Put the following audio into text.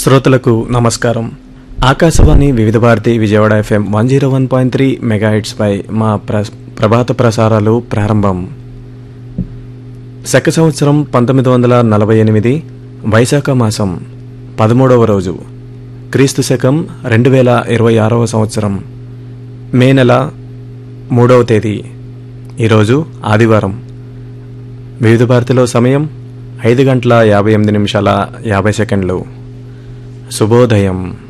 శ్రోతలకు నమస్కారం Akashvani Vividh Bharati Vijayawada FM one zero one point three మెగాహిట్స్పై మా ప్ర ప్రభాత ప్రసారాలు ప్రారంభం శక సంవత్సరం పంతొమ్మిది వందల నలభై ఎనిమిది వైశాఖ మాసం పదమూడవ రోజు క్రీస్తు శకం రెండు వేల ఇరవై ఆరవ సంవత్సరం మే నెల మూడవ తేదీ ఈరోజు ఆదివారం వివిధ భారతిలో సమయం ఐదు గంటల యాభై ఎనిమిది నిమిషాల యాభై సెకండ్లు శుభోదయం